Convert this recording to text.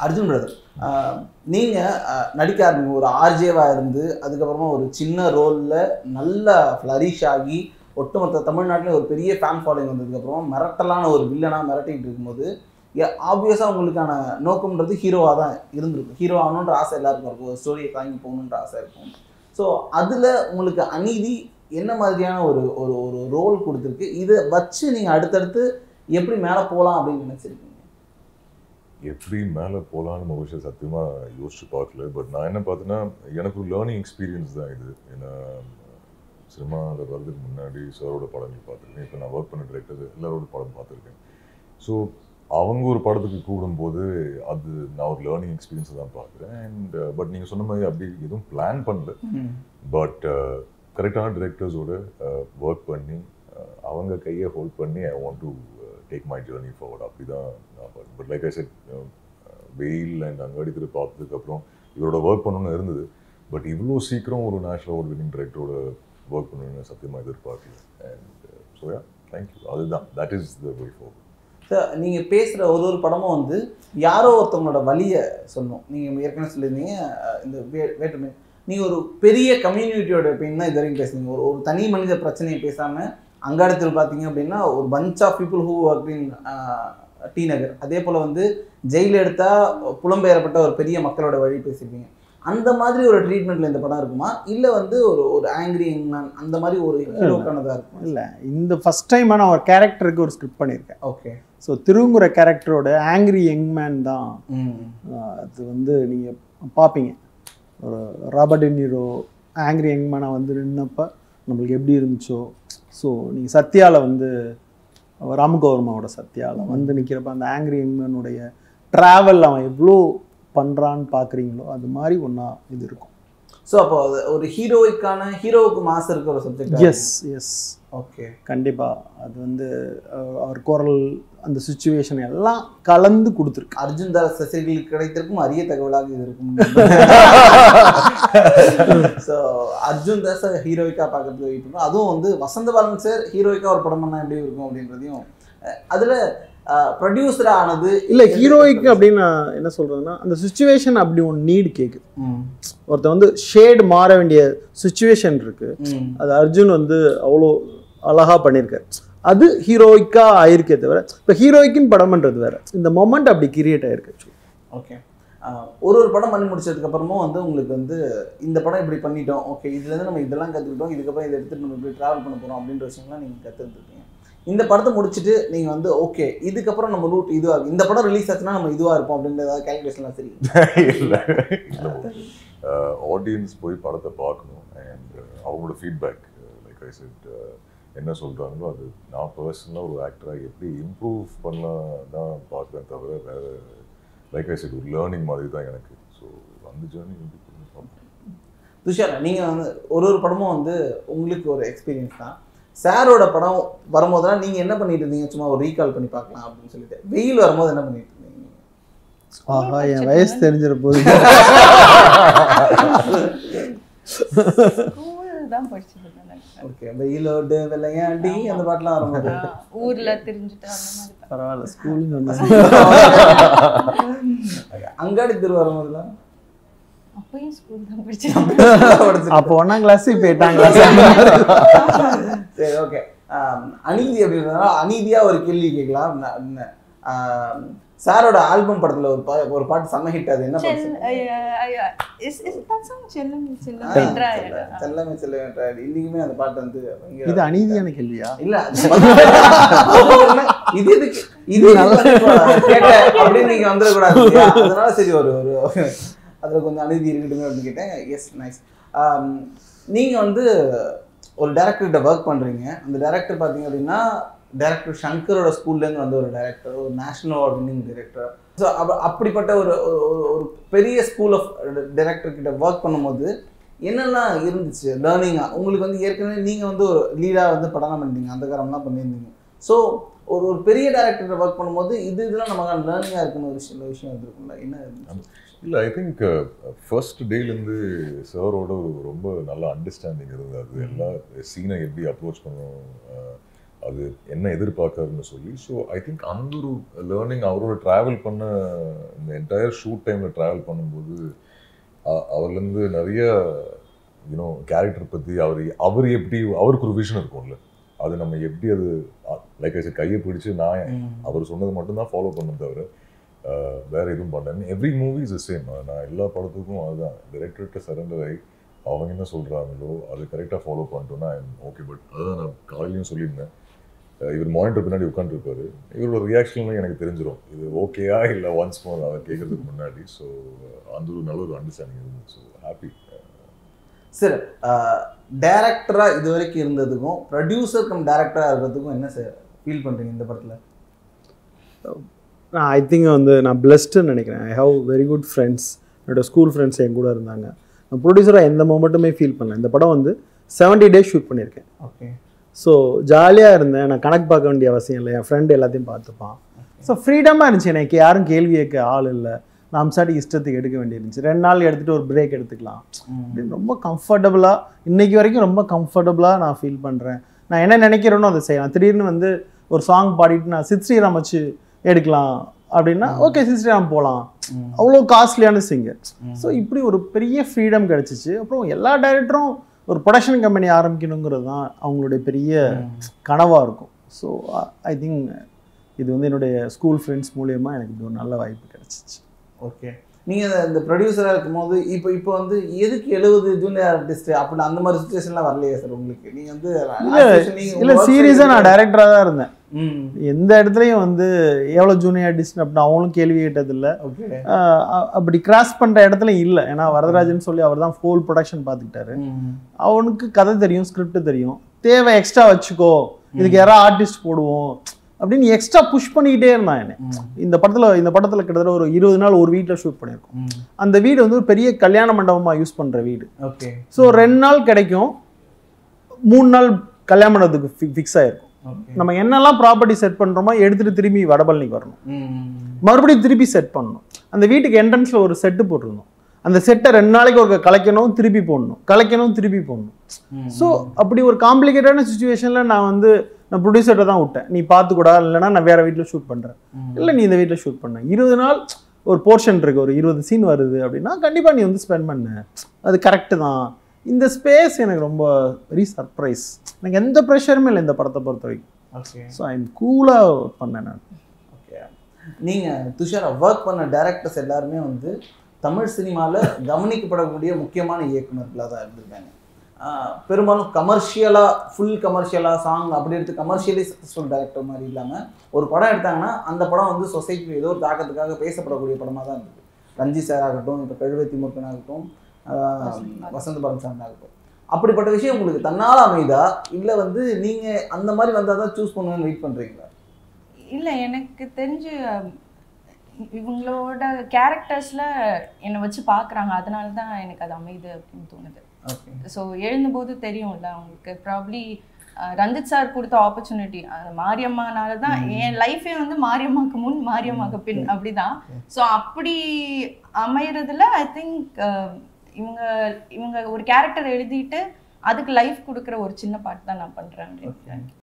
Arjun brother நீங்கள் நடிக்க ஆரம்பிங்க ஒரு ஆர்ஜேவாக இருந்து அதுக்கப்புறமா ஒரு சின்ன ரோலில் நல்லா ஃப்ளரிஷ் ஆகி ஒட்டுமொத்த தமிழ்நாட்டிலே ஒரு பெரிய ஃபேன் ஃபாலோயிங் வந்ததுக்கப்புறமா மிரட்டலான ஒரு வில்லனாக மிரட்டிக்கிட்டு இருக்கும்போது ஆப்வியஸாக உங்களுக்கான நோக்கம்ன்றது ஹீரோவாக தான் இருந்திருக்கும் ஹீரோ ஆகணுன்ற ஆசை எல்லாருக்கும் இருக்கும் ஒரு ஸ்டோரியை தாங்கி போகணுன்ற ஆசை இருக்கும் ஸோ அதில் உங்களுக்கு அநீதி என்ன மாதிரியான ஒரு ஒரு ஒரு ரோல் கொடுத்துருக்கு இதை வச்சு நீங்கள் அடுத்தடுத்து எப்படி மேலே போகலாம் அப்படின்னு நினச்சிருக்கீங்க எப்படி மேலே போகலான்னு மகிழ்ச்சி சத்தியமாக யோசிச்சு பார்க்கல பட் நான் என்ன பார்த்தேன்னா எனக்கு ஒரு லேர்னிங் எக்ஸ்பீரியன்ஸ் தான் இது ஏன்னா சினிமாவில் வர்றதுக்கு முன்னாடி சாரோட படங்கள் பார்த்துருக்கேன் இப்போ நான் ஒர்க் பண்ண டிரெக்டர் எல்லாரோட படம் பார்த்துருக்கேன் ஸோ அவங்க ஒரு படத்துக்கு கூடும்போது அது நான் ஒரு லேர்னிங் எக்ஸ்பீரியன்ஸை தான் பார்க்குறேன் அண்ட் பட் நீங்கள் சொன்ன மாதிரி அப்படி எதுவும் பிளான் பண்ணல பட் கரெக்டான டிரெக்டர்ஸோட ஒர்க் பண்ணி uh, அவங்க கையை ஹோல்ட் பண்ணி I want to take my journey forward அப்படி தான் நான் பார்த்தேன் but like I said Veyil and Angadi Theru பார்த்ததுக்கப்புறம் இவரோட ஒர்க் பண்ணணும்னு இருந்தது பட் இவ்வளோ சீக்கிரம் ஒரு நேஷனல் அவார்ட் வின்னிங் டிரெக்டரோட ஒர்க் பண்ணணும்னு சத்தியமாக எதிர்பார்க்கல அண்ட் ஸோ யா தேங்க்யூ அதுதான் that is the way forward sir நீங்கள் பேசுகிற ஒரு ஒரு படமும் வந்து யாரோ ஒருத்தவங்களோட வழியை சொல்லணும் நீங்கள் ஏற்கனவே சொல்லியிருந்தீங்க அஹ், இந்த வே வேற்றுமை நீங்கள் ஒரு பெரிய கம்யூனிட்டியோட பெயின் தான் இது வரைக்கும் பேசுனீங்க ஒரு ஒரு தனி மனித பிரச்சனையை பேசாமல் அங்காடத்தில் பார்த்தீங்க அப்படின்னா ஒரு bunch of people who work in T Nagar அதே போல் வந்து ஜெயில் எடுத்தால் புலம்பெயரப்பட்ட ஒரு பெரிய மக்களோட வழி பேசியிருப்பீங்க அந்த மாதிரி ஒரு ட்ரீட்மெண்ட்டில் இந்த படம் இருக்குமா இல்லை வந்து ஒரு ஒரு ஆங்கிரி மேன் அந்த மாதிரி ஒரு ஹீரோக்கானதாக இருக்குமா இல்லை இந்த ஃபஸ்ட் டைம் நான் ஒரு கேரக்டருக்கு ஒரு ஸ்கிரிப்ட் பண்ணியிருக்கேன் ஓகே ஸோ திருங்குற கேரக்டரோட ஆங்கிரி யங் மேன் தான் ம் ஆஹ் அது வந்து நீங்கள் பார்ப்பீங்க ஒரு ராபர்ட் டெனிரோ ஆங்கிரி யங் மேனாக வந்து நின்னப்ப நம்மளுக்கு எப்படி இருந்துச்சோ ஸோ நீங்கள் சத்யாவில் வந்து ராமகௌர்மாவோட சத்யாவில் வந்து நிற்கிறப்ப அந்த ஆங்கிரி யங் மேனுடைய ட்ராவல் அவன் எவ்வளோ பண்ணுறான்னு பார்க்குறீங்களோ அது மாதிரி ஒன்றா இது இருக்கும் ஸோ அப்போ அது ஒரு ஹீரோய்க்கான ஹீரோவுக்கு மாசு இருக்கிற ஒரு சப்ஜெக்ட் எஸ் எஸ் ஓகே கண்டிப்பாக அது வந்து அஹ், அவர் குரல் அந்த சுச்சுவேஷன் எல்லாம் கலந்து கொடுத்துருக்கு அர்ஜுன் தாஸ் ரசிகர்களுக்கு கிடைத்திருக்கும் அரிய தகவலாக இது இருக்கும் ஸோ அர்ஜுன் தாஸ் ஹீரோயிக்கா பார்க்கறதுக்கு வெயிட் பண்ணும் அதுவும் வந்து வசந்த பாலன் சார் ஹீரோயிக்கா ஒரு படம் பண்ணா எப்படி இருக்கும் அப்படின்றதையும் அஹ், அதுல ப்ரொடியூசரா ஆனது இல்லை ஹீரோய்க்கு அப்படின்னு நான் என்ன சொல்கிறதுன்னா அந்த சுச்சுவேஷன் அப்படி ஒன்று நீடு கேட்குது ம், ஒருத்தன் வந்து ஷேடு மாற வேண்டிய சுச்சுவேஷன் இருக்குது ம், அது அர்ஜுன் வந்து அவ்வளோ அழகாக பண்ணியிருக்காரு அது ஹீரோயிக்காக ஆயிருக்கே தவிர இப்போ ஹீரோய்க்குன்னு படம் பண்ணுறது வேற இந்த மொமெண்ட் அப்படி கிரியேட் ஆயிருக்கு ஓகே ஆஹ் ஒரு ஒரு படம் பண்ணி முடிச்சதுக்கு அப்புறமும் வந்து உங்களுக்கு வந்து இந்த படம் இப்படி பண்ணிட்டோம் ஓகே இதுலேருந்து நம்ம இதெல்லாம் கற்றுக்கிட்டோம் இதுக்கப்புறம் இதை எடுத்துகிட்டு நம்ம இப்படி ட்ராவல் பண்ண போகிறோம் அப்படின்ற விஷயங்கள்லாம் நீங்கள் கற்றுருந்துருக்கீங்க இந்த படத்தை முடிச்சுட்டு நீங்கள் வந்து ஓகே இதுக்கப்புறம் நம்ம ரூட் இதுவாக இருக்கும் இந்த படம் ரிலீஸ் ஆச்சுன்னா நம்ம இதுவாக இருப்போம் அப்படின்ற ஏதாவது கேல்குலேஷன்லாம் சரி இல்லை ஆடியன்ஸ் போய் படத்தை பார்க்கணும் அண்ட் அவங்களோட ஃபீட்பேக் லைக் ஐ செட் என்ன சொல்கிறாங்களோ அது நான் பர்சனலாக ஒரு ஆக்டராக எப்படி இம்ப்ரூவ் பண்ணலாம் தான் பார்க்குறேன் தவிர வேறு லைக் ஐ செட் ஒரு லேர்னிங் மாதிரி தான் எனக்கு ஸோ அந்த ஜேர்னி எப்படி பண்ணி பார்ப்போம் துஷார் நீங்கள் வந்து ஒரு ஒரு படமும் வந்து உங்களுக்கு ஒரு எக்ஸ்பீரியன்ஸ் தான் சாரோட படம் வரும்போதெல்லாம் நீங்கள் என்ன பண்ணிட்டு இருந்தீங்க சும்மா ஒரு ரீகால் பண்ணி பார்க்கலாம் அப்படின்னு சொல்லிட்டு வெயில் வரும்போது என்ன பண்ணிட்டு இருந்தீங்க ஆஹா என் வயசு தெரிஞ்சிட போது ஸ்கூல் தான் படிச்சுட்டு இருந்தேன் ஓகே வெயிலோடு வெள்ளையாண்டி அந்த பாட்டுலாம் வரும்போது ஆ, ஊர்ல தெரிஞ்சுட்டு அந்த மாதிரி தான். பரவாயில்ல ஸ்கூல்னு சொன்னா அங்காடி திரு வரும்போதுலாம் அப்பயும் ஸ்கூல் தான் படிச்சிருந்தேன் அப்போ ஒன்றாம் கிளாஸ் இப்போ எட்டாம் கிளாஸ் சரி ஓகே அநீதி அப்படின்றதுனால அநீதியா ஒரு கேள்வி கேட்கலாம் ந- ந- ஆம், சாரோட ஆல்பம் படத்துல ஒரு பா ஒரு பாட்டு செம்ம ஹிட் அது என்ன செல் பாட்டு ஐயா, ஐயா, is- is that song செல்லம் செல்லம் ஆ, என்றா செல்ல- செல்லமே செல்ல இன்னைக்குமே அந்த பாட்டு வந்து பயங்கர- இது அநீதியான கேள்வியா இல்ல இது எதுக்கு இது நல்ல கேட்ட அப்படின்னு நீங்க வந்துடக்கூடாது இல்லையா? அதனால சரி ஒரு ஒரு அதுல கொஞ்சம் அநீதி இருக்கட்டுமே அப்படின்னு கேட்டேன் எஸ் நைஸ் நீங்க வந்து ஒரு டேரக்டர்கிட்ட ஒர்க் பண்றீங்க அந்த டேரக்டர் பாத்தீங்க அப்படின்னா டேரக்டர் சங்கரோட ஸ்கூல்ல இருந்து வந்த ஒரு டேரக்டர் ஒரு national award winning director so அப்படிப்பட்ட ஒரு ஒரு- ஒரு ஒரு பெரிய ஸ்கூல் ஆஃப் டேரக்டர் கிட்ட ஒர்க் பண்ணும்போது என்னெல்லாம் இருந்துச்சு லேர்னிங்காக உங்களுக்கு வந்து ஏற்கனவே நீங்கள் வந்து ஒரு லீடாக வந்து படம் பண்ணிட்டீங்க அந்த காரம்லாம் பண்ணியிருந்தீங்க ஸோ ஒரு ஒரு பெரிய டேரக்டர் ஒர்க் பண்ணும்போது இது இதெல்லாம் நமக்கான லேர்னிங்காக இருக்குன்னு ஒரு விஷயம் விஷயம் இருந்திருக்கும்ல என்ன இருந்துச்சு இல்லை ஐ திங்க் ஃபர்ஸ்ட் டேலேருந்து சாரோட ஒரு ரொம்ப நல்ல அண்டர்ஸ்டாண்டிங் இருந்தது அது எல்லா சீனை எப்படி அப்ரோச் பண்ணணும் அது என்ன எதிர்பார்க்கறதுன்னு சொல்லி ஸோ ஐ திங்க் அந்த ஒரு லேர்னிங் அவரோட ட்ராவல் பண்ண இந்த என்டையர் ஷூட் டைமில் ட்ராவல் பண்ணும்போது அ- அவர்லேருந்து நிறைய யூனோ கேரக்டர் பற்றி அவர் அவர் எப்படி அவருக்கு ஒரு விஷன் இருக்கும்ல அது நம்ம எப்படி அது லைக் ஐ கையை பிடிச்சு நான் அவர் சொன்னது மட்டும்தான் ஃபாலோ பண்ண தவிர அஹ், வேற எதுவும் பண்ணேன் எவ்ரி மூவி இஸ் சேம் நான் எல்லா படத்துக்கும் அதுதான் டிரெக்டர்கிட்ட சரண்டர் ஆகி அவங்க என்ன சொல்கிறாங்களோ அது கரெக்டாக ஃபாலோ பண்ணிட்டோன்னா ஓகே பட் அதுதான் நான் காலையிலையும் சொல்லியிருந்தேன் அஹ், இவர் மானிட்டர் பின்னாடி உட்காந்துருப்பாரு இவரோட ரியாக்ஷன்லாம் எனக்கு தெரிஞ்சிடும் இது ஓகேயா இல்லை ஒன்ஸ் மோர் அவர் கேட்கறதுக்கு முன்னாடி ஸோ அந்த ஒரு நல்ல ஒரு அண்டர்ஸ்டாண்டிங் இருந்துச்சு ஸோ ஹாப்பி சார் டேரக்டராக இது வரைக்கும் இருந்ததுக்கும் ப்ரொடியூசர் கம் டேரக்டராக இருக்கிறதுக்கும் என்ன சார் ஃபீல் பண்ணுறீங்க இந்த படத்தில் நான் ஐ திங்க் வந்து நான் பிளஸ்டுன்னு நினைக்கிறேன் I have very good friends என்னோட ஸ்கூல் ஃப்ரெண்ட்ஸ் என் கூட இருந்தாங்க நான் ப்ரொடியூசராக எந்த மூமெண்ட்டுமே ஃபீல் பண்ணல இந்த படம் வந்து 70 டேஸ் ஷூட் பண்ணியிருக்கேன் ஓகே ஸோ ஜாலியாக இருந்தேன் நான் கணக்கு பார்க்க வேண்டிய அவசியம் இல்லை என் ஃப்ரெண்டு எல்லாத்தையும் பார்த்துப்பான் ஸோ ஃப்ரீடமாக இருந்துச்சு எனக்கு யாரும் கேள்வி கேட்க ஆள் இல்லை நான் அம்சாட்டி இஷ்டத்துக்கு எடுக்க வேண்டியிருந்துச்சு ரெண்டு நாள் எடுத்துகிட்டு ஒரு பிரேக் எடுத்துக்கலாம் அப்படின்னு ரொம்ப கம்ஃபர்டபுளாக இன்னைக்கு வரைக்கும் ரொம்ப கம்ஃபர்டபுளாக நான் ஃபீல் பண்ணுறேன் நான் என்ன நினைக்கிறேனோ அதை செய்யலாம் திடீர்னு வந்து ஒரு சாங் பாடிட்டு நான் சித் ஸ்ரீராம் வச்சு எடுக்கலாம் அப்படின்னா ஓகே சித் ஸ்ரீராம் போகலாம் அவ்வளோ காஸ்ட்லியான சிங்கர் ஸோ இப்படி ஒரு பெரிய ஃப்ரீடம் கிடச்சிச்சு அப்புறம் எல்லா டைரக்டரும் ஒரு ப்ரொடக்ஷன் கம்பெனி ஆரம்பிக்கணுங்கிறது தான் அவங்களுடைய பெரிய கனவாக இருக்கும் ஸோ ஐ திங்க் இது வந்து என்னுடைய ஸ்கூல் ஃப்ரெண்ட்ஸ் மூலியமாக எனக்கு இது ஒரு நல்ல வாய்ப்பு கிடச்சிச்சு ஓகே நீங்கள் இந்த ப்ரொடியூசராக இருக்கும்போது இப்போ இப்போ வந்து எதுக்கு எழுபது ஜூனியர் ஆர்டிஸ்ட் அப்படின்னு அந்த மாதிரி சுச்சுவேஷன்லாம் வரலையே சார் உங்களுக்கு நீங்கள் வந்து நீங்க இல்லை உங்க work சீரியஸாக side- நான் டைரக்டராக தான் இருந்தேன் ம் எந்த இடத்துலையும் வந்து எவ்வளோ ஜூனியர் ஆர்டிஸ்ட் அப்படின்னு அவங்களும் கேள்வி கேட்டதில்லை ஓகே ஆஹ் அ- அப்படி கிராஸ் பண்ணுற இடத்துல இல்லை ஏன்னா வரதராஜன் சொல்லி அவர் தான் ஃபுல் ப்ரொடக்ஷன் பார்த்துக்கிட்டாரு ம் அவனுக்கு கதை தெரியும் ஸ்கிரிப்ட் தெரியும் தேவை எக்ஸ்ட்ரா வச்சுக்கோ இதுக்கு யாராவது ஆர்டிஸ்ட் போடுவோம் அப்படின்னு எக்ஸ்ட்ரா புஷ் பண்ணிக்கிட்டே இருந்தான் என்ன ம் இந்த படத்தில் இந்த படத்தில் கிட்டத்தட்ட ஒரு இருபது நாள் ஒரு வீட்டில் ஷூட் பண்ணியிருக்கோம் ம் அந்த வீடு வந்து ஒரு பெரிய கல்யாண மண்டபமாக யூஸ் பண்ணுற வீடு ஓகே ஸோ ரெண்டு நாள் கிடைக்கும் மூணு நாள் கல்யாண மண்டபத்துக்கு ஃபிக்ஸ் ஆயிருக்கும் ஓகே நம்ம என்னெல்லாம் ப்ராப்பர்ட்டி செட் பண்ணுறோமோ எடுத்துகிட்டு திரும்பி வடபழனிக்கு வரணும் ம் மறுபடியும் திருப்பி செட் பண்ணணும் அந்த வீட்டுக்கு என்ட்ரன்ஸில் ஒரு செட்டு போட்டிருந்தோம் அந்த செட்டை ரெண்டு நாளைக்கு ஒரு கலைக்கணும் திருப்பி போடணும் கலைக்கணும் திருப்பி போடணும் ம் ஸோ அப்படி ஒரு காம்ப்ளிகேட்டான சுச்சுவேஷனில் நான் வந்து நான் ப்ரொடியூசர்கிட்ட தான் விட்டேன் நீ பார்த்துக்கூடா இல்லைனா நான் வேற வீட்டில் ஷூட் பண்ணுறேன் ம். இல்லை நீ இந்த வீட்டில் ஷூட் பண்ண இருபது நாள் ஒரு போர்ஷன் இருக்கு ஒரு இருபது சீன் வருது அப்படின்னா கண்டிப்பாக நீ வந்து ஸ்பெண்ட் பண்ண அது கரெக்டு தான் இந்த ஸ்பேஸ் எனக்கு ரொம்ப வெரி சர்ப்ரைஸ் எனக்கு எந்த ப்ரெஷருமே இல்லை இந்த படத்தை பொறுத்த வரைக்கும் ஓகே ஸோ ஐ எம் கூலாக பண்ணேன் நான் ஓகே நீங்கள் துஷாரா ஒர்க் பண்ண டேரக்டர்ஸ் எல்லாருமே வந்து தமிழ் சினிமாவில் கவனிக்கப்படக்கூடிய முக்கியமான இயக்குனர்களாக தான் இருந்திருக்காங்க ஆஹ் பெரும்பாலும் கமர்ஷியலாக ஃபுல் கமர்ஷியலாக சாங் அப்படி எடுத்து கமர்ஷியலி சக்ஸஸ்ஃபுல் டேரக்டர் மாதிரி இல்லாமல் ஒரு படம் எடுத்தாங்கன்னா அந்த படம் வந்து சொசைட்டி ஏதோ ஒரு தாக்கத்துக்காக பேசப்படக்கூடிய படமாக தான் இருந்தது ரஞ்சி சார் ஆகட்டும் இப்போ கழுவத்தி முருகன் ஆகட்டும் ஆஹ் வசந்த பாலன் சார் ஆகட்டும் அப்படிப்பட்ட விஷயம் உங்களுக்கு தன்னால் அமைதா இல்லை வந்து நீங்கள் அந்த மாதிரி வந்தால் தான் சூஸ் பண்ணுவேன்னு வெயிட் பண்ணுறீங்களா இல்ல எனக்கு தெரிஞ்சு அஹ், இவங்களோட கேரக்டர்ஸ்ல என்னை வச்சு பார்க்கறாங்க அதனால தான் எனக்கு அது அமையுது அப்படின்னு தோணுது ஓகே ஸோ எழுந்தபோது தெரியும்ல அவங்களுக்கு ப்ராப்ளி ரஞ்சித் சார் கொடுத்த ஆப்பர்ச்சுனிட்டி மாரியம்மானால தான் என் லைஃபே வந்து மாரியம்மாக்கு முன் மாரியம்மாக்கு பின் அப்படிதான் ஸோ அப்படி அமையறதுல ஐ திங்க் இவங்க இவங்க ஒரு கேரக்டர் எழுதிட்டு அதுக்கு லைஃப் கொடுக்குற ஒரு சின்ன பார்ட் தான் நான் பண்றேன் அப்படின்னு